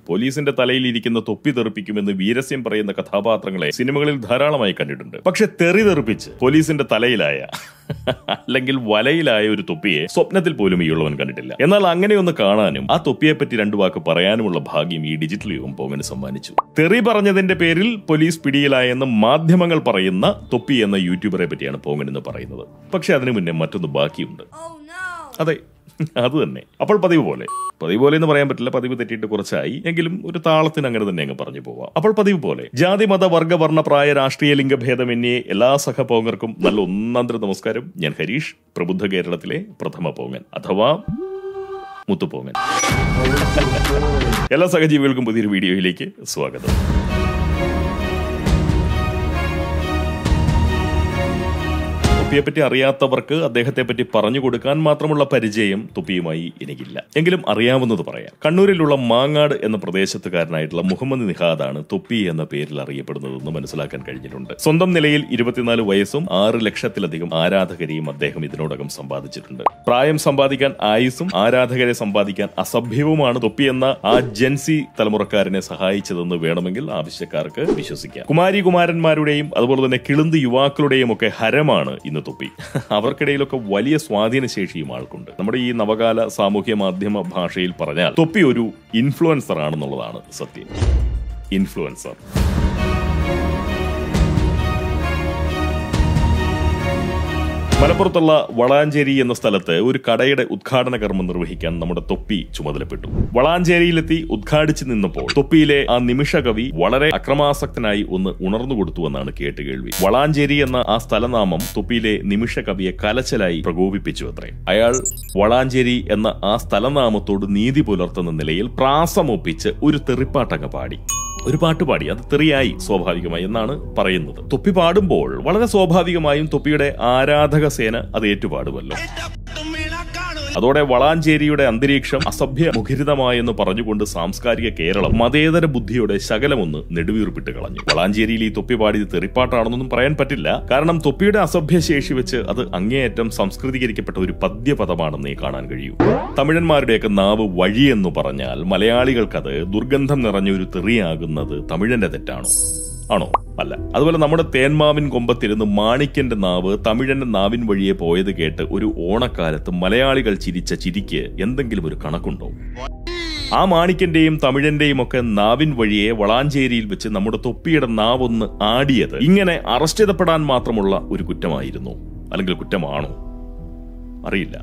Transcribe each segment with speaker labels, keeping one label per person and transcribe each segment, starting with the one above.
Speaker 1: പോലീസിന്റെ തലയിൽ ഇരിക്കുന്ന തൊപ്പി തെറിപ്പിക്കുമെന്ന് വീരസ്യം പറയുന്ന കഥാപാത്രങ്ങളെ സിനിമകളിൽ ധാരാളമായി കണ്ടിട്ടുണ്ട് പക്ഷെ തെറി തെറിപ്പിച്ച് പോലീസിന്റെ തലയിലായ അല്ലെങ്കിൽ വലയിലായ ഒരു തൊപ്പിയെ സ്വപ്നത്തിൽ പോലും ഈ ഉള്ളവൻ കണ്ടിട്ടില്ല എന്നാൽ അങ്ങനെയൊന്ന് കാണാനും ആ തൊപ്പിയെ പറ്റി രണ്ടു വാക്ക് പറയാനുമുള്ള ഭാഗ്യം ഈ ഡിജിറ്റൽ യുഗം പോങ്ങന് സമ്മാനിച്ചു തെറി പറഞ്ഞതിന്റെ പേരിൽ പോലീസ് പിടിയിലായെന്ന് മാധ്യമങ്ങൾ പറയുന്ന തൊപ്പി എന്ന യൂട്യൂബറെ പറ്റിയാണ് പോങ്ങൻ എന്ന് പറയുന്നത് പക്ഷെ അതിനു മുന്നേ മറ്റൊന്ന് ബാക്കിയുണ്ട്
Speaker 2: Oh no!
Speaker 1: അതെ അത് തന്നെ അപ്പോൾ പതിവ് പോലെ പതിവ് പോലെ എന്ന് പറയാൻ പറ്റില്ല പതിവ് തെറ്റിയിട്ട് കുറച്ചായി എങ്കിലും ഒരു താളത്തിന് അങ്ങനെ തന്നെ അങ്ങ് പറഞ്ഞു പോവാം അപ്പോൾ പതിവ് പോലെ ജാതി മത വർഗ വർണ്ണ പ്രായ രാഷ്ട്രീയ ലിംഗഭേദം എന്നീ എല്ലാ സഹപോങ്ങർക്കും നല്ല ഒന്നാന്തര നമസ്കാരം ഞാൻ ഹരീഷ് പ്രബുദ്ധ കേരളത്തിലെ പ്രഥമ പോങ്ങൻ അഥവാ മുത്തുപോങ്ങൻ എല്ലാ സഹജീവികൾക്കും പുതിയൊരു വീഡിയോയിലേക്ക് സ്വാഗതം തുപ്പിയെപ്പറ്റി അറിയാത്തവർക്ക് അദ്ദേഹത്തെ പറ്റി പറഞ്ഞു കൊടുക്കാൻ മാത്രമുള്ള പരിചയം തുപ്പിയുമായി എനിക്കില്ല എങ്കിലും അറിയാവുന്നത് പറയാം കണ്ണൂരിലുള്ള മാങ്ങാട് എന്ന പ്രദേശത്തുകാരനായിട്ടുള്ള മുഹമ്മദ് നിഹാദാണ് തുപ്പി എന്ന പേരിൽ അറിയപ്പെടുന്നതെന്ന് മനസ്സിലാക്കാൻ കഴിഞ്ഞിട്ടുണ്ട് സ്വന്തം നിലയിൽ ഇരുപത്തിനാല് വയസ്സും ആറ് ലക്ഷത്തിലധികം ആരാധകരെയും അദ്ദേഹം ഇതിനോടകം സമ്പാദിച്ചിട്ടുണ്ട് പ്രായം സമ്പാദിക്കാൻ ആയുസും ആരാധകരെ സമ്പാദിക്കാൻ അസഭ്യവുമാണ് തൊപ്പി എന്ന ആ ജൻസി തലമുറക്കാരനെ സഹായിച്ചതെന്ന് വേണമെങ്കിൽ ആവശ്യക്കാർക്ക് വിശ്വസിക്കാം കുമാരി കുമാരന്മാരുടെയും അതുപോലെ തന്നെ കിളുന്ത് യുവാക്കളുടെയും ഒക്കെ ഹരമാണ് ഇന്ന് തൊപ്പി അവർക്കിടയിലൊക്കെ വലിയ സ്വാധീന ശേഷിയും ആൾക്കുണ്ട് നമ്മുടെ ഈ നവകാല സാമൂഹ്യ മാധ്യമ ഭാഷയിൽ പറഞ്ഞാൽ തൊപ്പി ഒരു ഇൻഫ്ലുവൻസർ ആണെന്നുള്ളതാണ് സത്യം ഇൻഫ്ലുവൻസർ മലപ്പുറത്തുള്ള വളാഞ്ചേരി എന്ന സ്ഥലത്ത് ഒരു കടയുടെ ഉദ്ഘാടന കർമ്മം നിർവഹിക്കാൻ നമ്മുടെ തൊപ്പി ചുമതലപ്പെട്ടു വളാഞ്ചേരിയിലെത്തി ഉദ്ഘാടിച്ചു നിന്നപ്പോൾ തൊപ്പിയിലെ ആ നിമിഷകവി വളരെ അക്രമാസക്തനായി ഒന്ന് ഉണർന്നു കൊടുത്തുവെന്നാണ് കേട്ടുകേൾവി വളാഞ്ചേരി എന്ന ആ സ്ഥലനാമം തൊപ്പിയിലെ നിമിഷകവിയെ കലച്ചലായി പ്രകോപിപ്പിച്ചു അത്രേ അയാൾ വളാഞ്ചേരി എന്ന ആ സ്ഥലനാമത്തോട് നീതി പുലർത്തുന്ന നിലയിൽ പ്രാസമൊപ്പിച്ച് ഒരു തെറിപ്പാട്ടങ്ങ് പാടി ഒരു പാട്ട് പാടി അത് തെറിയായി സ്വാഭാവികമായി എന്നാണ് പറയുന്നത് തൊപ്പി പാടുമ്പോൾ വളരെ സ്വാഭാവികമായും തൊപ്പിയുടെ ആരാധക സേന അത് ഏറ്റുപാടുമല്ലോ അതോടെ വളാഞ്ചേരിയുടെ അന്തരീക്ഷം അസഭ്യ മുഖരിതമായെന്ന് പറഞ്ഞുകൊണ്ട് സാംസ്കാരിക കേരളം മതേതര ബുദ്ധിയുടെ ശകലമൊന്ന് നെടുവീർപ്പിട്ട് കളഞ്ഞു വളാഞ്ചേരിയിൽ ഈ തൊപ്പി പാടിയത് തെറിപ്പാട്ടാണെന്നൊന്നും പറയാൻ പറ്റില്ല കാരണം തൊപ്പിയുടെ അസഭ്യ ശേഷി വെച്ച് അത് അങ്ങേയറ്റം സംസ്കൃതീകരിക്കപ്പെട്ട ഒരു പദ്യപദമാണെന്നേ കാണാൻ കഴിയൂ തമിഴന്മാരുടെയൊക്കെ നാവ് വഴിയെന്നു പറഞ്ഞാൽ മലയാളികൾക്കത് ദുർഗന്ധം നിറഞ്ഞ ഒരു തെറിയാകുന്നത് തമിഴന്റെ തെറ്റാണോ ആണോ അല്ല അതുപോലെ നമ്മുടെ തേന്മാവിൻ കൊമ്പത്തിരുന്ന് മാണിക്യന്റെ നാവ് തമിഴന്റെ നാവിൻ വഴിയെ പോയത് കേട്ട് ഒരു ഓണക്കാലത്ത് മലയാളികൾ ചിരിച്ച ചിരിക്ക് എന്തെങ്കിലും ഒരു കണക്കുണ്ടോ ആ മാണിക്യന്റെയും തമിഴന്റെയും ഒക്കെ നാവിൻ വഴിയെ വളാഞ്ചേരിയിൽ വെച്ച് നമ്മുടെ തൊപ്പിയുടെ നാവൊന്ന് ആടിയത് ഇങ്ങനെ അറസ്റ്റ് ചെയ്തപ്പെടാൻ മാത്രമുള്ള ഒരു കുറ്റമായിരുന്നു അല്ലെങ്കിൽ കുറ്റമാണോ അറിയില്ല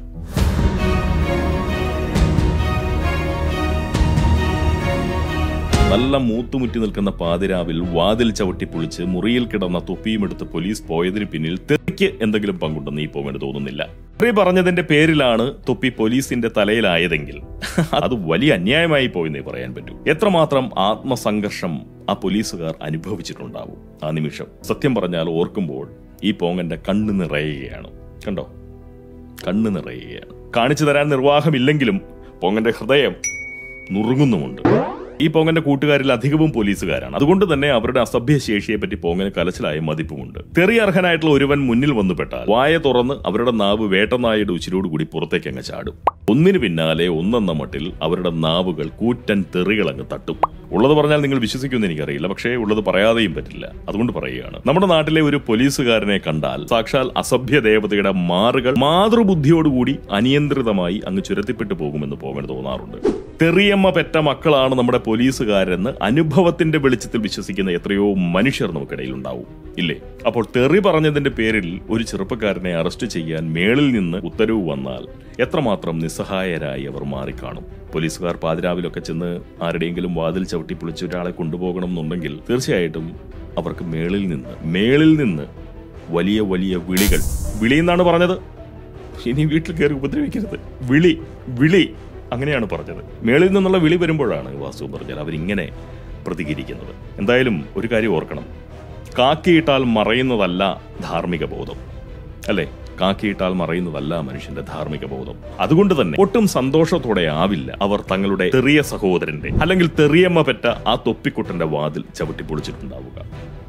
Speaker 1: നല്ല മൂത്തുമുറ്റി നിൽക്കുന്ന പാതിരാവിൽ വാതിൽ ചവിട്ടി പൊളിച്ച് മുറിയിൽ കിടന്ന തൊപ്പിയുമെടുത്ത് പോലീസ് പോയതിന് പിന്നിൽ തെറിക്ക് എന്തെങ്കിലും പങ്കുണ്ടെന്ന് ഈ പോകേണ്ട തോന്നുന്നില്ല തെറി പറഞ്ഞതിന്റെ പേരിലാണ് തൊപ്പി പോലീസിന്റെ തലയിലായതെങ്കിൽ അത് വലിയ അന്യായമായി പോയെന്നേ പറയാൻ പറ്റൂ എത്രമാത്രം ആത്മസംഘർഷം ആ പോലീസുകാർ അനുഭവിച്ചിട്ടുണ്ടാവും ആ നിമിഷം സത്യം പറഞ്ഞാൽ ഓർക്കുമ്പോൾ ഈ പോങ്ങന്റെ കണ്ണ് നിറയുകയാണ് കണ്ടോ കണ്ണ് നിറയുകയാണ് കാണിച്ചു തരാൻ നിർവാഹമില്ലെങ്കിലും പൊങ്ങന്റെ ഹൃദയം നുറുങ്ങുന്നുമുണ്ട് ഈ പൊങ്ങന്റെ കൂട്ടുകാരിൽ അധികവും പോലീസുകാരാണ് അതുകൊണ്ട് തന്നെ അവരുടെ അസഭ്യ ശേഷിയെ പറ്റി പൊങ്ങന് കലച്ചിലായ മതിപ്പുമുണ്ട് തെറി അർഹനായിട്ടുള്ള ഒരുവൻ മുന്നിൽ വന്നുപെട്ടാൽ വായ തുറന്ന് അവരുടെ നാവ് വേട്ടനായുടെ ഉച്ചിരോടുകൂടി പുറത്തേക്ക് അങ്ങ് ചാടും ഒന്നിനു പിന്നാലെ ഒന്നെന്ന മട്ടിൽ അവരുടെ നാവുകൾ കൂറ്റൻ തെറികൾ അങ്ങ് തട്ടും ഉള്ളത് പറഞ്ഞാൽ നിങ്ങൾ വിശ്വസിക്കുമെന്ന് എനിക്കറിയില്ല പക്ഷേ ഉള്ളത് പറയാതെയും പറ്റില്ല അതുകൊണ്ട് പറയുകയാണ് നമ്മുടെ നാട്ടിലെ ഒരു പോലീസുകാരനെ കണ്ടാൽ സാക്ഷാൽ അസഭ്യ ദേവതയുടെ മാറുകൾ മാതൃബുദ്ധിയോടുകൂടി അനിയന്ത്രിതമായി അങ്ങ് ചുരത്തിപ്പെട്ടു പോകുമെന്ന് പോകാൻ തോന്നാറുണ്ട് തെറിയമ്മ പെറ്റ മക്കളാണ് നമ്മുടെ പോലീസുകാരെന്ന് അനുഭവത്തിന്റെ വെളിച്ചത്തിൽ വിശ്വസിക്കുന്ന എത്രയോ മനുഷ്യർ നമുക്കിടയിൽ ഉണ്ടാവും ഇല്ലേ അപ്പോൾ തെറി പറഞ്ഞതിന്റെ പേരിൽ ഒരു ചെറുപ്പക്കാരനെ അറസ്റ്റ് ചെയ്യാൻ മേളിൽ നിന്ന് ഉത്തരവ് വന്നാൽ എത്രമാത്രം നിസ്സഹായരായി അവർ മാറിക്കാണും പോലീസുകാർ പാതിരാവിലൊക്കെ ചെന്ന് ആരുടെയെങ്കിലും വാതിൽ ചവിട്ടി പൊളിച്ച് ഒരാളെ കൊണ്ടുപോകണം എന്നുണ്ടെങ്കിൽ തീർച്ചയായിട്ടും അവർക്ക് മേളിൽ നിന്ന് മേളിൽ നിന്ന് വലിയ വലിയ വിളികൾ വിളി എന്നാണ് പറഞ്ഞത് ഇനി വീട്ടിൽ കയറി ഉപദ്രവിക്കരുത് വിളി വിളി അങ്ങനെയാണ് പറഞ്ഞത് മേളിൽ നിന്നുള്ള വിളി വരുമ്പോഴാണ് വാസു പറഞ്ഞാൽ അവരിങ്ങനെ പ്രതികരിക്കുന്നത് എന്തായാലും ഒരു കാര്യം ഓർക്കണം കാക്കിയിട്ടാൽ മറയുന്നതല്ല ധാർമ്മിക ബോധം അല്ലേ കാക്കിയിട്ടാൽ മറയുന്നതല്ല മനുഷ്യന്റെ ധാർമ്മിക ബോധം അതുകൊണ്ട് തന്നെ ഒട്ടും സന്തോഷത്തോടെ ആവില്ല അവർ തങ്ങളുടെ തെറിയ സഹോദരന്റെ അല്ലെങ്കിൽ തെറിയമ്മ പെറ്റ ആ തൊപ്പിക്കുട്ടന്റെ വാതിൽ ചവിട്ടി പൊളിച്ചിട്ടുണ്ടാവുക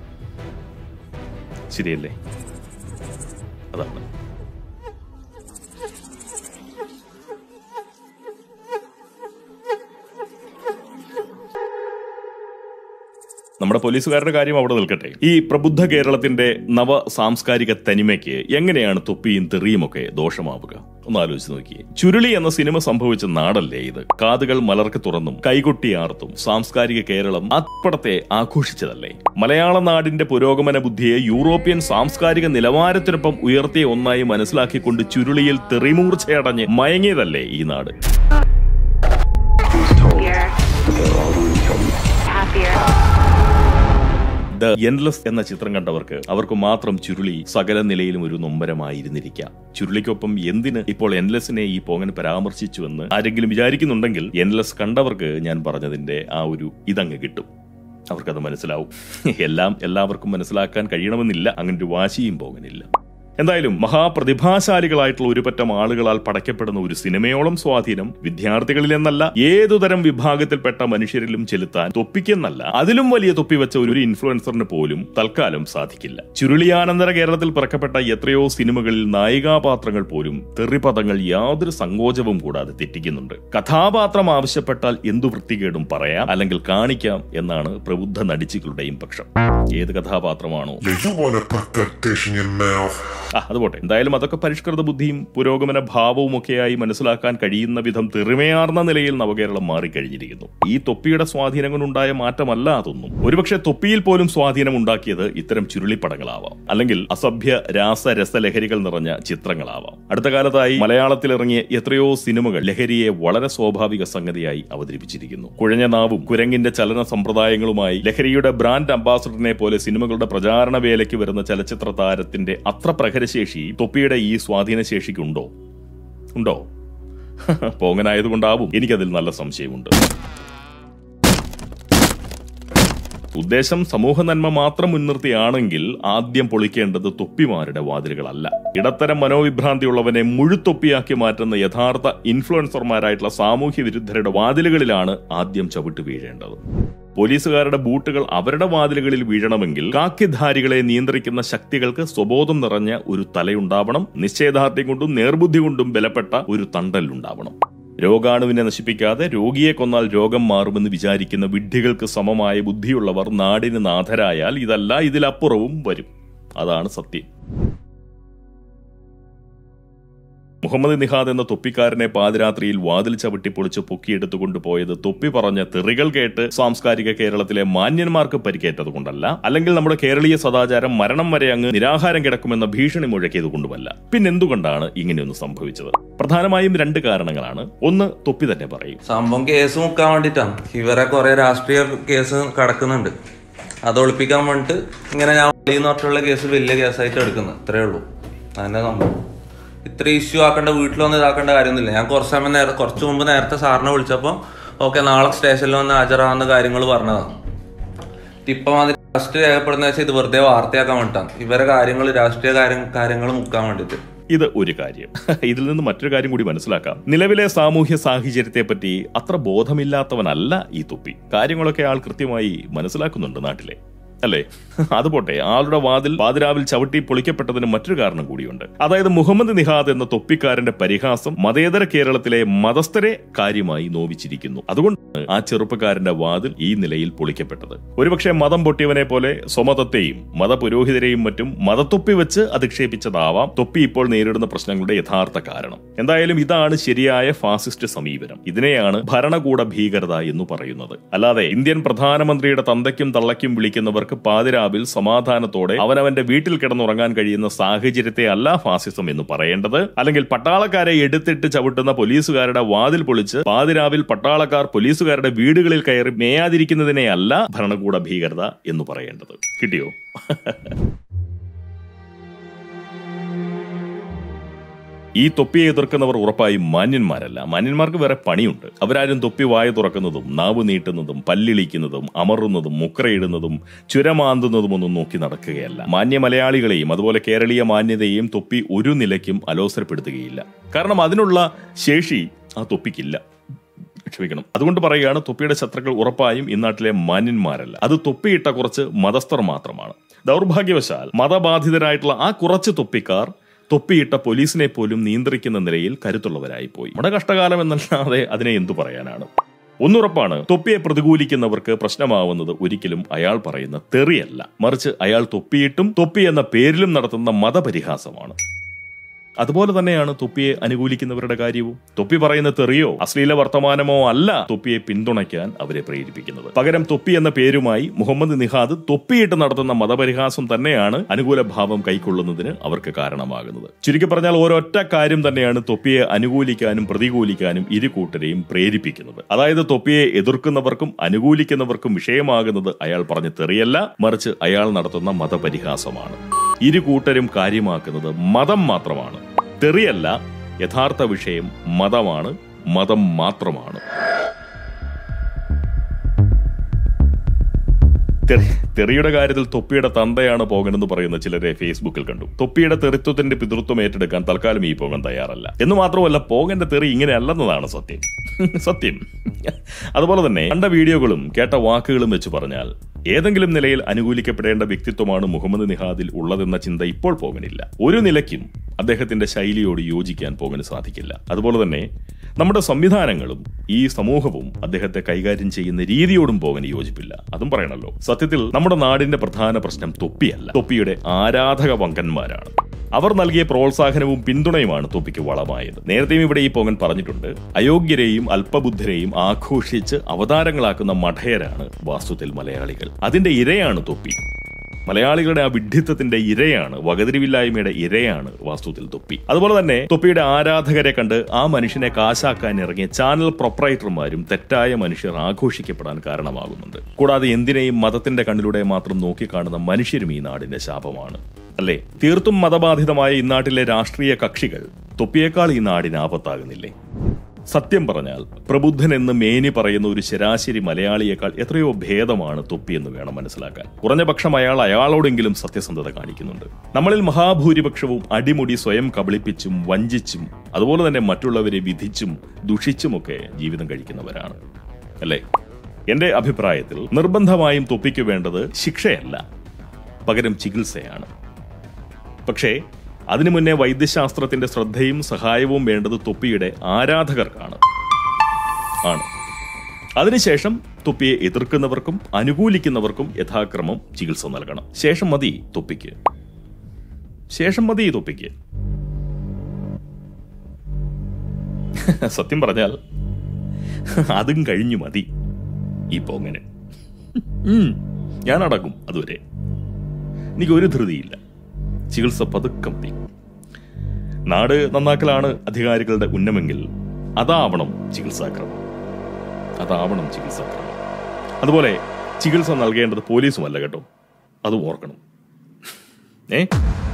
Speaker 1: ശരിയല്ലേ അതാണ് നമ്മുടെ പോലീസുകാരുടെ കാര്യം അവിടെ നിൽക്കട്ടെ ഈ പ്രബുദ്ധ കേരളത്തിന്റെ നവ സാംസ്കാരിക തനിമയ്ക്ക് എങ്ങനെയാണ് തൊപ്പിയും തെറിയും ഒക്കെ ദോഷമാവുക ഒന്ന് ആലോചിച്ച് നോക്കിയേ ചുരുളി എന്ന സിനിമ സംഭവിച്ച നാടല്ലേ ഇത് കാതുകൾ മലർക്ക് തുറന്നും കൈകൊട്ടിയാർത്തും സാംസ്കാരിക കേരളം അപ്പടത്തെ ആഘോഷിച്ചതല്ലേ മലയാള നാടിന്റെ പുരോഗമന ബുദ്ധിയെ യൂറോപ്യൻ സാംസ്കാരിക നിലവാരത്തിനൊപ്പം ഉയർത്തിയ ഒന്നായി മനസ്സിലാക്കിക്കൊണ്ട് ചുരുളിയിൽ തെറിമൂർച്ചയടഞ്ഞ് മയങ്ങിയതല്ലേ ഈ നാട്
Speaker 2: happier.
Speaker 1: ദ എൻലെസ് എന്ന ചിത്രം കണ്ടവർക്ക് അവർക്ക് മാത്രം ചുരുളി സകല നിലയിലും ഒരു നൊമ്പരമായിരുന്നിരിക്കാം ചുരുളിക്കൊപ്പം എന്തിന് ഇപ്പോൾ എൻലെസിനെ ഈ പോങ്ങൻ പരാമർശിച്ചുവെന്ന് ആരെങ്കിലും വിചാരിക്കുന്നുണ്ടെങ്കിൽ എൻലെസ് കണ്ടവർക്ക് ഞാൻ പറഞ്ഞതിന്റെ ആ ഒരു ഇതങ്ങ് കിട്ടും അവർക്കത് മനസ്സിലാവും എല്ലാം എല്ലാവർക്കും മനസ്സിലാക്കാൻ കഴിയണമെന്നില്ല അങ്ങനെ ഒരു വാശിയും പോകാനില്ല എന്തായാലും മഹാപ്രതിഭാശാലികളായിട്ടുള്ള ഒരു പറ്റം ആളുകളാൽ പടയ്ക്കപ്പെടുന്ന ഒരു സിനിമയോളം സ്വാധീനം വിദ്യാർത്ഥികളിലെന്നല്ല ഏതുതരം വിഭാഗത്തിൽപ്പെട്ട മനുഷ്യരിലും ചെലുത്താൻ തൊപ്പിക്കെന്നല്ല അതിലും വലിയ തൊപ്പി വെച്ച ഒരു ഇൻഫ്ലുവൻസറിന് പോലും തൽക്കാലം സാധിക്കില്ല ചുരുളിയാനന്തര കേരളത്തിൽ പിറക്കപ്പെട്ട എത്രയോ സിനിമകളിൽ നായികാപാത്രങ്ങൾ പോലും തെറിപദങ്ങൾ യാതൊരു സങ്കോചവും കൂടാതെ തെറ്റിക്കുന്നുണ്ട് കഥാപാത്രം ആവശ്യപ്പെട്ടാൽ എന്തു വൃത്തികേടും പറയാം അല്ലെങ്കിൽ കാണിക്കാം എന്നാണ് പ്രബുദ്ധ നടിച്ചുകളുടെയും പക്ഷം ഏത് കഥാപാത്രമാണോ
Speaker 3: Yeah, you wanna put that dish in your mouth?
Speaker 1: ആ അത് പോട്ടെ എന്തായാലും അതൊക്കെ പരിഷ്കൃത ബുദ്ധിയും പുരോഗമന ഭാവവും ഒക്കെയായി മനസ്സിലാക്കാൻ കഴിയുന്ന വിധം തെറിമയാർന്ന നിലയിൽ നവകേരളം മാറിക്കഴിഞ്ഞിരിക്കുന്നു ഈ തൊപ്പിയുടെ സ്വാധീനം കൊണ്ടുണ്ടായ മാറ്റമല്ല അതൊന്നും ഒരുപക്ഷെ തൊപ്പിയിൽ പോലും സ്വാധീനം ഉണ്ടാക്കിയത് ഇത്തരം ചുരുളിപ്പടങ്ങളാവാം അല്ലെങ്കിൽ അസഭ്യ രാസ രസലഹരികൾ നിറഞ്ഞ ചിത്രങ്ങളാവാം അടുത്ത കാലത്തായി മലയാളത്തിൽ ഇറങ്ങിയ എത്രയോ സിനിമകൾ ലഹരിയെ വളരെ സ്വാഭാവിക സംഗതിയായി അവതരിപ്പിച്ചിരിക്കുന്നു കുഴഞ്ഞ നാവും കുരങ്ങിന്റെ ചലന സമ്പ്രദായങ്ങളുമായി ലഹരിയുടെ ബ്രാൻഡ് അംബാസഡറിനെ പോലെ സിനിമകളുടെ പ്രചാരണ വേലയ്ക്ക് വരുന്ന ചലച്ചിത്ര താരത്തിന്റെ അത്ര പ്രഹരശേഷി തൊപ്പിയുടെ ഈ സ്വാധീനശേഷിക്കുണ്ടോ ഉണ്ടോ പോങ്ങനായതുകൊണ്ടാവും എനിക്കതിൽ നല്ല സംശയമുണ്ട് ഉദ്ദേശം സമൂഹ നന്മ മാത്രം മുൻനിർത്തിയാണെങ്കിൽ ആദ്യം പൊളിക്കേണ്ടത് തൊപ്പിമാരുടെ വാതിലുകളല്ല ഇടത്തരം മനോവിഭ്രാന്തിയുള്ളവനെ മുഴുത്തൊപ്പിയാക്കി മാറ്റുന്ന യഥാർത്ഥ ഇൻഫ്ലുവൻസർമാരായിട്ടുള്ള സാമൂഹ്യ വിരുദ്ധരുടെ വാതിലുകളിലാണ് ആദ്യം ചവിട്ട് വീഴേണ്ടത് പോലീസുകാരുടെ ബൂട്ടുകൾ അവരുടെ വാതിലുകളിൽ വീഴണമെങ്കിൽ കാക്കിധാരികളെ നിയന്ത്രിക്കുന്ന ശക്തികൾക്ക് സ്വബോധം നിറഞ്ഞ ഒരു തലയുണ്ടാവണം നിശ്ചയദാർഢ്യം കൊണ്ടും നേർബുദ്ധി കൊണ്ടും ബലപ്പെട്ട ഒരു തണ്ടലുണ്ടാവണം രോഗാണുവിനെ നശിപ്പിക്കാതെ രോഗിയെ കൊന്നാൽ രോഗം മാറുമെന്ന് വിചാരിക്കുന്ന വിഡ്ഢികൾക്ക് സമമായ ബുദ്ധിയുള്ളവർ നാടിന് നാഥരായാൽ ഇതല്ല ഇതിലപ്പുറവും വരും അതാണ് സത്യം മുഹമ്മദ് നിഹാദ് എന്ന തൊപ്പിക്കാരനെ പാതിരാത്രിയിൽ വാതിൽ ചവിട്ടി പൊളിച്ച് പൊക്കിയെടുത്തുകൊണ്ട് പോയത് തൊപ്പി പറഞ്ഞ തെറികൾ കേട്ട് സാംസ്കാരിക കേരളത്തിലെ മാന്യന്മാർക്ക് പരിക്കേറ്റത് കൊണ്ടല്ല അല്ലെങ്കിൽ നമ്മുടെ കേരളീയ സദാചാരം മരണം വരെ അങ്ങ് നിരാഹാരം കിടക്കുമെന്ന ഭീഷണി മുഴക്കിയത് കൊണ്ടുമല്ല പിന്നെന്തുകൊണ്ടാണ് ഇങ്ങനെയൊന്ന് സംഭവിച്ചത് പ്രധാനമായും രണ്ട് കാരണങ്ങളാണ് ഒന്ന് തൊപ്പി തന്നെ പറയും
Speaker 4: സംഭവം കേസ് മുക്കാൻ വേണ്ടിയിട്ടാണ് ഇവരെ കുറെ രാഷ്ട്രീയ കേസ് കടക്കുന്നുണ്ട് അത് ഒളിപ്പിക്കാൻ വേണ്ടിട്ട് ഇങ്ങനെ ഞാൻ വെളിയിൽ നിന്നോട്ടുള്ള കേസ് വലിയ കേസായിട്ട് എടുക്കുന്നത് ഇത്രേ ഉള്ളൂ അതന്നെ സംഭവം ഇത്ര ഇഷ്യൂ ആക്കേണ്ട വീട്ടിൽ വന്ന് ഇതാക്കേണ്ട കാര്യമൊന്നുമില്ല ഞാൻ കുറച്ച് സമയം നേരത്തെ കുറച്ച് മുമ്പ് നേരത്തെ സാറിനെ വിളിച്ചപ്പോൾ ഓക്കെ നാളെ സ്റ്റേഷനിൽ വന്ന് ഹാജരാകുന്ന കാര്യങ്ങൾ പറഞ്ഞതാണ് ഇപ്പം അത് രാഷ്ട്രീയ രേഖപ്പെടുന്ന വെച്ചാൽ ഇത് വെറുതെ വാർത്തയാക്കാൻ വേണ്ടിയിട്ടാണ് ഇവരെ കാര്യങ്ങൾ രാഷ്ട്രീയ കാര്യം കാര്യങ്ങൾ മുക്കാൻ വേണ്ടിയിട്ട്
Speaker 1: ഇത് ഒരു കാര്യം ഇതിൽ നിന്ന് മറ്റൊരു കാര്യം കൂടി മനസ്സിലാക്കാം നിലവിലെ സാമൂഹ്യ സാഹചര്യത്തെ പറ്റി അത്ര ബോധമില്ലാത്തവനല്ല ഈ തുപ്പി കാര്യങ്ങളൊക്കെ ആൾ കൃത്യമായി മനസ്സിലാക്കുന്നുണ്ട് നാട്ടിലെ അല്ലേ അത് പോട്ടെ ആളുടെ വാതിൽ പാതിരാവിൽ ചവിട്ടി പൊളിക്കപ്പെട്ടതിന് മറ്റൊരു കാരണം കൂടിയുണ്ട് അതായത് മുഹമ്മദ് നിഹാദ് എന്ന തൊപ്പിക്കാരന്റെ പരിഹാസം മതേതര കേരളത്തിലെ മതസ്ഥരെ കാര്യമായി നോവിച്ചിരിക്കുന്നു അതുകൊണ്ടാണ് ആ ചെറുപ്പക്കാരന്റെ വാതിൽ ഈ നിലയിൽ പൊളിക്കപ്പെട്ടത് ഒരുപക്ഷെ മതം പൊട്ടിയവനെ പോലെ സ്വമതത്തെയും മതപുരോഹിതരെയും മറ്റും മതത്തൊപ്പി വെച്ച് അധിക്ഷേപിച്ചതാവാം തൊപ്പി ഇപ്പോൾ നേരിടുന്ന പ്രശ്നങ്ങളുടെ യഥാർത്ഥ കാരണം എന്തായാലും ഇതാണ് ശരിയായ ഫാസിസ്റ്റ് സമീപനം ഇതിനെയാണ് ഭരണകൂട ഭീകരത എന്ന് പറയുന്നത് അല്ലാതെ ഇന്ത്യൻ പ്രധാനമന്ത്രിയുടെ തന്തയ്ക്കും തള്ളയ്ക്കും വിളിക്കുന്നവർക്ക് പാതിരാവിൽ സമാധാനത്തോടെ അവനവന്റെ വീട്ടിൽ കിടന്നുറങ്ങാൻ കഴിയുന്ന സാഹചര്യത്തെ അല്ല ഫാസിസം എന്ന് പറയേണ്ടത് അല്ലെങ്കിൽ പട്ടാളക്കാരെ എടുത്തിട്ട് ചവിട്ടുന്ന പോലീസുകാരുടെ വാതിൽ പൊളിച്ച് പാതിരാവിൽ പട്ടാളക്കാർ പോലീസുകാരുടെ വീടുകളിൽ കയറി മേയാതിരിക്കുന്നതിനെ അല്ല ഭരണകൂട ഭീകരത എന്ന് പറയേണ്ടത് കിട്ടിയോ ഈ തൊപ്പിയെ എതിർക്കുന്നവർ ഉറപ്പായും മാന്യന്മാരല്ല മാന്യന്മാർക്ക് വേറെ പണിയുണ്ട് അവരാരും തൊപ്പി വായ തുറക്കുന്നതും നാവ് നീട്ടുന്നതും പല്ലിളിക്കുന്നതും അമറുന്നതും മുക്കറയിടുന്നതും ചുരമാന്തുന്നതും ഒന്നും നോക്കി നടക്കുകയല്ല മാന്യ മലയാളികളെയും അതുപോലെ കേരളീയ മാന്യതയെയും തൊപ്പി ഒരു നിലയ്ക്കും അലോസരപ്പെടുത്തുകയില്ല കാരണം അതിനുള്ള ശേഷി ആ തൊപ്പിക്കില്ല ക്ഷമിക്കണം അതുകൊണ്ട് പറയുകയാണ് തൊപ്പിയുടെ ശത്രുക്കൾ ഉറപ്പായും ഇന്നാട്ടിലെ മാന്യന്മാരല്ല അത് തൊപ്പിയിട്ട കുറച്ച് മതസ്ഥർ മാത്രമാണ് ദൗർഭാഗ്യവശാൽ മതബാധിതരായിട്ടുള്ള ആ കുറച്ച് തൊപ്പിക്കാർ തൊപ്പിയിട്ട പോലീസിനെ പോലും നിയന്ത്രിക്കുന്ന നിലയിൽ കരുത്തുള്ളവരായി പോയി നമ്മുടെ കഷ്ടകാലം എന്നല്ലാതെ അതിനെ എന്തു പറയാനാണ് ഒന്നുറപ്പാണ് തൊപ്പിയെ പ്രതികൂലിക്കുന്നവർക്ക് പ്രശ്നമാവുന്നത് ഒരിക്കലും അയാൾ പറയുന്ന തെറിയല്ല മറിച്ച് അയാൾ തൊപ്പിയിട്ടും തൊപ്പി എന്ന പേരിലും നടത്തുന്ന മതപരിഹാസമാണ് അതുപോലെ തന്നെയാണ് തൊപ്പിയെ അനുകൂലിക്കുന്നവരുടെ കാര്യവും തൊപ്പി പറയുന്ന തെറിയോ അശ്ലീല വർത്തമാനമോ അല്ല തൊപ്പിയെ പിന്തുണയ്ക്കാൻ അവരെ പ്രേരിപ്പിക്കുന്നത് പകരം തൊപ്പി എന്ന പേരുമായി മുഹമ്മദ് നിഹാദ് തൊപ്പിയിട്ട് നടത്തുന്ന മതപരിഹാസം തന്നെയാണ് അനുകൂല ഭാവം കൈക്കൊള്ളുന്നതിന് അവർക്ക് കാരണമാകുന്നത് ചുരുക്കി പറഞ്ഞാൽ ഒരൊറ്റ കാര്യം തന്നെയാണ് തൊപ്പിയെ അനുകൂലിക്കാനും പ്രതികൂലിക്കാനും ഇരു കൂട്ടരെയും പ്രേരിപ്പിക്കുന്നത് അതായത് തൊപ്പിയെ എതിർക്കുന്നവർക്കും അനുകൂലിക്കുന്നവർക്കും വിഷയമാകുന്നത് അയാൾ പറഞ്ഞ തെറിയല്ല മറിച്ച് അയാൾ നടത്തുന്ന മതപരിഹാസമാണ് ഇരു കൂട്ടരും കാര്യമാക്കുന്നത് മതം മാത്രമാണ് തെറിയല്ല യഥാർത്ഥ വിഷയം മതമാണ് മതം മാത്രമാണ് തെറി- തെറിയുടെ കാര്യത്തിൽ തൊപ്പിയുടെ തന്തയാണ് പോകനെന്ന് പറയുന്ന ചിലരെ ഫേസ്ബുക്കിൽ കണ്ടു തൊപ്പിയുടെ തെറിത്വത്തിന്റെ പിതൃത്വം ഏറ്റെടുക്കാൻ തൽക്കാലം ഈ പോകൻ തയ്യാറല്ല എന്ന് മാത്രമല്ല പോകന്റെ തെറി ഇങ്ങനെ അല്ലെന്നതാണ് സത്യം സത്യം അതുപോലെ തന്നെ കണ്ട വീഡിയോകളും കേട്ട വാക്കുകളും വെച്ച് പറഞ്ഞാൽ ഏതെങ്കിലും നിലയിൽ അനുകൂലിക്കപ്പെടേണ്ട വ്യക്തിത്വമാണ് മുഹമ്മദ് നിഹാദിൽ ഉള്ളതെന്ന ചിന്ത ഇപ്പോൾ പോകനില്ല ഒരു നിലയ്ക്കും അദ്ദേഹത്തിന്റെ ശൈലിയോട് യോജിക്കാൻ പോകന് സാധിക്കില്ല അതുപോലെ തന്നെ നമ്മുടെ സംവിധാനങ്ങളും ഈ സമൂഹവും അദ്ദേഹത്തെ കൈകാര്യം ചെയ്യുന്ന രീതിയോടും പോകാൻ യോജിപ്പില്ല അതും പറയണല്ലോ സത്യത്തിൽ നമ്മുടെ നാടിന്റെ പ്രധാന പ്രശ്നം തൊപ്പിയല്ല തൊപ്പിയുടെ ആരാധക വങ്കന്മാരാണ് അവർ നൽകിയ പ്രോത്സാഹനവും പിന്തുണയുമാണ് തൊപ്പിക്ക് വളമായത് നേരത്തെയും ഇവിടെ ഈ പോകൻ പറഞ്ഞിട്ടുണ്ട് അയോഗ്യരെയും അല്പബുദ്ധരെയും ആഘോഷിച്ച് അവതാരങ്ങളാക്കുന്ന മഠയരാണ് വാസ്തുത്തിൽ മലയാളികൾ അതിന്റെ ഇരയാണ് തൊപ്പി മലയാളികളുടെ ആ വിഡ്ഢിത്തത്തിന്റെ ഇരയാണ് വകതിരിവില്ലായ്മയുടെ ഇരയാണ് വാസ്തുത്തിൽ തൊപ്പി അതുപോലെ തന്നെ തൊപ്പിയുടെ ആരാധകരെ കണ്ട് ആ മനുഷ്യനെ കാശാക്കാൻ ഇറങ്ങിയ ചാനൽ പ്രൊപ്പറേറ്റർമാരും തെറ്റായ മനുഷ്യർ ആഘോഷിക്കപ്പെടാൻ കാരണമാകുന്നുണ്ട് കൂടാതെ എന്തിനേയും മതത്തിന്റെ കണ്ണിലൂടെ മാത്രം നോക്കിക്കാണുന്ന മനുഷ്യരും ഈ നാടിന്റെ ശാപമാണ് അല്ലേ തീർത്തും മതബാധിതമായ ഇന്നാട്ടിലെ രാഷ്ട്രീയ കക്ഷികൾ തൊപ്പിയേക്കാൾ ഈ നാടിന് ആപത്താകുന്നില്ലേ സത്യം പറഞ്ഞാൽ പ്രബുദ്ധൻ എന്ന് മേനി പറയുന്ന ഒരു ശരാശരി മലയാളിയേക്കാൾ എത്രയോ ഭേദമാണ് തൊപ്പി എന്ന് വേണം മനസ്സിലാക്കാൻ കുറഞ്ഞ പക്ഷം അയാൾ അയാളോടെങ്കിലും സത്യസന്ധത കാണിക്കുന്നുണ്ട് നമ്മളിൽ മഹാഭൂരിപക്ഷവും അടിമുടി സ്വയം കബളിപ്പിച്ചും വഞ്ചിച്ചും അതുപോലെ തന്നെ മറ്റുള്ളവരെ വിധിച്ചും ദുഷിച്ചുമൊക്കെ ജീവിതം കഴിക്കുന്നവരാണ് അല്ലേ എന്റെ അഭിപ്രായത്തിൽ നിർബന്ധമായും തൊപ്പിക്ക് വേണ്ടത് ശിക്ഷയല്ല പകരം ചികിത്സയാണ് പക്ഷേ അതിനു മുന്നേ വൈദ്യശാസ്ത്രത്തിന്റെ ശ്രദ്ധയും സഹായവും വേണ്ടത് തൊപ്പിയുടെ ആരാധകർക്കാണ് ആണ് അതിനുശേഷം തൊപ്പിയെ എതിർക്കുന്നവർക്കും അനുകൂലിക്കുന്നവർക്കും യഥാക്രമം ചികിത്സ നൽകണം ശേഷം മതി തൊപ്പിക്ക് ശേഷം മതി ഈ തൊപ്പിക്ക് സത്യം പറഞ്ഞാൽ അതും കഴിഞ്ഞു മതി ഈ പോങ്ങനെ ഉം, ഞാൻ അടക്കും അതുവരെ എനിക്ക് ഒരു ധൃതിയില്ല ചികിത്സ പതുക്കെ മതി നാട് നന്നാക്കലാണ് അധികാരികളുടെ ഉന്നമെങ്കിൽ അതാവണം ചികിത്സാക്രമം അതാവണം ചികിത്സാക്രമം അതുപോലെ ചികിത്സ നൽകേണ്ടത് പോലീസുമല്ല കേട്ടോ അത് ഓർക്കണം ഏ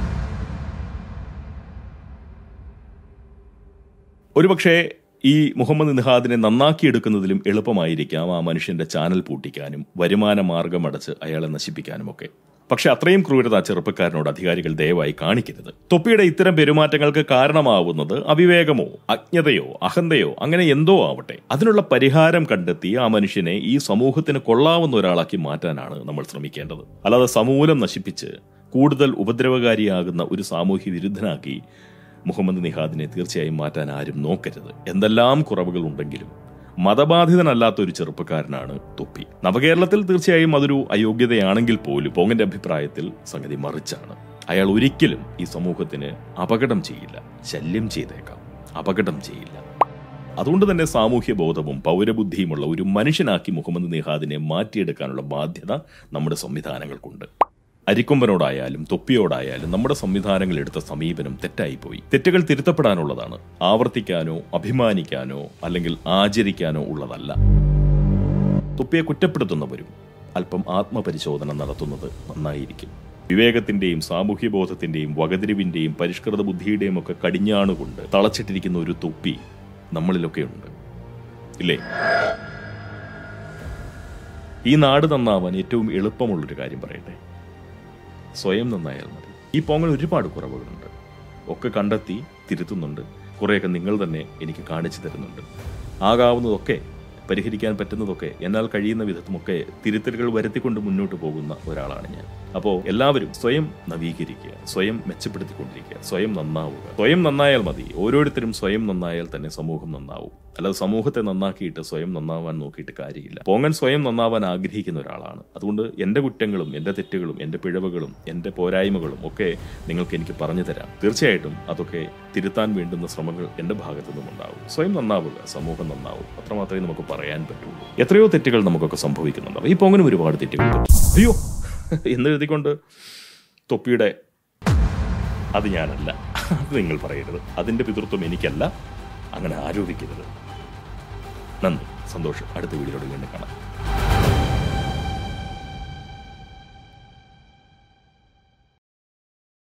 Speaker 1: ഒരുപക്ഷെ ഈ മുഹമ്മദ് നിഹാദിനെ നന്നാക്കിയെടുക്കുന്നതിലും എളുപ്പമായിരിക്കാം ആ മനുഷ്യന്റെ ചാനൽ പൂട്ടിക്കാനും വരുമാന മാർഗം അടച്ച് അയാളെ നശിപ്പിക്കാനുമൊക്കെ പക്ഷെ അത്രയും ക്രൂരത ആ ചെറുപ്പക്കാരനോട് അധികാരികൾ ദയവായി കാണിക്കരുത് തൊപ്പിയുടെ ഇത്തരം പെരുമാറ്റങ്ങൾക്ക് കാരണമാവുന്നത് അവിവേകമോ അജ്ഞതയോ അഹന്തയോ അങ്ങനെ എന്തോ ആവട്ടെ അതിനുള്ള പരിഹാരം കണ്ടെത്തി ആ മനുഷ്യനെ ഈ സമൂഹത്തിന് കൊള്ളാവുന്ന ഒരാളാക്കി മാറ്റാനാണ് നമ്മൾ ശ്രമിക്കേണ്ടത് അല്ലാതെ സമൂലം നശിപ്പിച്ച് കൂടുതൽ ഉപദ്രവകാരിയാകുന്ന ഒരു സാമൂഹ്യ വിരുദ്ധനാക്കി മുഹമ്മദ് നിഹാദിനെ തീർച്ചയായും മാറ്റാൻ ആരും നോക്കരുത് എന്തെല്ലാം കുറവുകൾ ഉണ്ടെങ്കിലും മതബാധിതനല്ലാത്ത ഒരു ചെറുപ്പക്കാരനാണ് തൊപ്പി നവകേരളത്തിൽ തീർച്ചയായും അതൊരു അയോഗ്യതയാണെങ്കിൽ പോലും പോങ്ങന്റെ അഭിപ്രായത്തിൽ സംഗതി മറിച്ചാണ് അയാൾ ഒരിക്കലും ഈ സമൂഹത്തിന് അപകടം ചെയ്യില്ല ശല്യം ചെയ്തേക്കാം അപകടം ചെയ്യില്ല അതുകൊണ്ട് തന്നെ സാമൂഹ്യ ബോധവും പൗരബുദ്ധിയുമുള്ള ഒരു മനുഷ്യനാക്കി മുഹമ്മദ് നിഹാദിനെ മാറ്റിയെടുക്കാനുള്ള ബാധ്യത നമ്മുടെ സംവിധാനങ്ങൾക്കുണ്ട് അരിക്കൊമ്പനോടായാലും തൊപ്പിയോടായാലും നമ്മുടെ സംവിധാനങ്ങൾ എടുത്ത സമീപനം തെറ്റായിപ്പോയി തെറ്റുകൾ തിരുത്തപ്പെടാനുള്ളതാണ് ആവർത്തിക്കാനോ അഭിമാനിക്കാനോ അല്ലെങ്കിൽ ആചരിക്കാനോ ഉള്ളതല്ല തൊപ്പിയെ കുറ്റപ്പെടുത്തുന്നവരും അല്പം ആത്മപരിശോധന നടത്തുന്നത് നന്നായിരിക്കും വിവേകത്തിന്റെയും സാമൂഹ്യ ബോധത്തിന്റെയും വകതിരിവിന്റെയും പരിഷ്കൃത ബുദ്ധിയുടെയും ഒക്കെ കടിഞ്ഞാണുകൊണ്ട് തളച്ചിട്ടിരിക്കുന്ന ഒരു തൊപ്പി നമ്മളിലൊക്കെ ഉണ്ട് ഇല്ലേ ഈ നാട് നന്നാവാൻ ഏറ്റവും എളുപ്പമുള്ളൊരു കാര്യം പറയട്ടെ സ്വയം നന്നായാൽ മതി ഈ പോങ്ങൽ ഒരുപാട് കുറവുകളുണ്ട് ഒക്കെ കണ്ടെത്തി തിരുത്തുന്നുണ്ട് കുറേയൊക്കെ നിങ്ങൾ തന്നെ എനിക്ക് കാണിച്ചു തരുന്നുണ്ട് ആകാവുന്നതൊക്കെ പരിഹരിക്കാൻ പറ്റുന്നതൊക്കെ എന്നാൽ കഴിയുന്ന വിധത്തുമൊക്കെ തിരുത്തലുകൾ വരുത്തിക്കൊണ്ട് മുന്നോട്ട് പോകുന്ന ഒരാളാണ് ഞാൻ അപ്പോൾ എല്ലാവരും സ്വയം നവീകരിക്കുക സ്വയം മെച്ചപ്പെടുത്തിക്കൊണ്ടിരിക്കുക സ്വയം നന്നാവുക സ്വയം നന്നായാൽ മതി ഓരോരുത്തരും സ്വയം നന്നായാൽ തന്നെ സമൂഹം നന്നാവും അല്ലാതെ സമൂഹത്തെ നന്നാക്കിയിട്ട് സ്വയം നന്നാവാൻ നോക്കിയിട്ട് കാര്യമില്ല പോങ്ങൻ സ്വയം നന്നാവാൻ ആഗ്രഹിക്കുന്ന ഒരാളാണ് അതുകൊണ്ട് എൻ്റെ കുറ്റങ്ങളും എൻ്റെ തെറ്റുകളും എൻ്റെ പിഴവുകളും എൻ്റെ പോരായ്മകളും ഒക്കെ നിങ്ങൾക്ക് എനിക്ക് പറഞ്ഞു തരാം തീർച്ചയായിട്ടും അതൊക്കെ തിരുത്താൻ വേണ്ടുന്ന ശ്രമങ്ങൾ എൻ്റെ ഭാഗത്തു നിന്നും ഉണ്ടാവും സ്വയം നന്നാവുക സമൂഹം നന്നാവും അത്രമാത്രമേ നമുക്ക് പറയാൻ പറ്റുള്ളൂ എത്രയോ തെറ്റുകൾ നമുക്കൊക്കെ സംഭവിക്കുന്നുണ്ടാവും ഈ പൊങ്ങനും ഒരുപാട് തെറ്റുകൾ പറ്റും അയ്യോ എന്ന് എഴുതിക്കൊണ്ട് തൊപ്പിയുടെ അത് ഞാനല്ല അത് നിങ്ങൾ പറയരുത് അതിൻ്റെ പിതൃത്വം എനിക്കല്ല അങ്ങനെ ആരോപിക്കരുത് നന്ദി സന്തോഷം അടുത്ത വീഡിയോയോട് വീണ്ടും കാണാം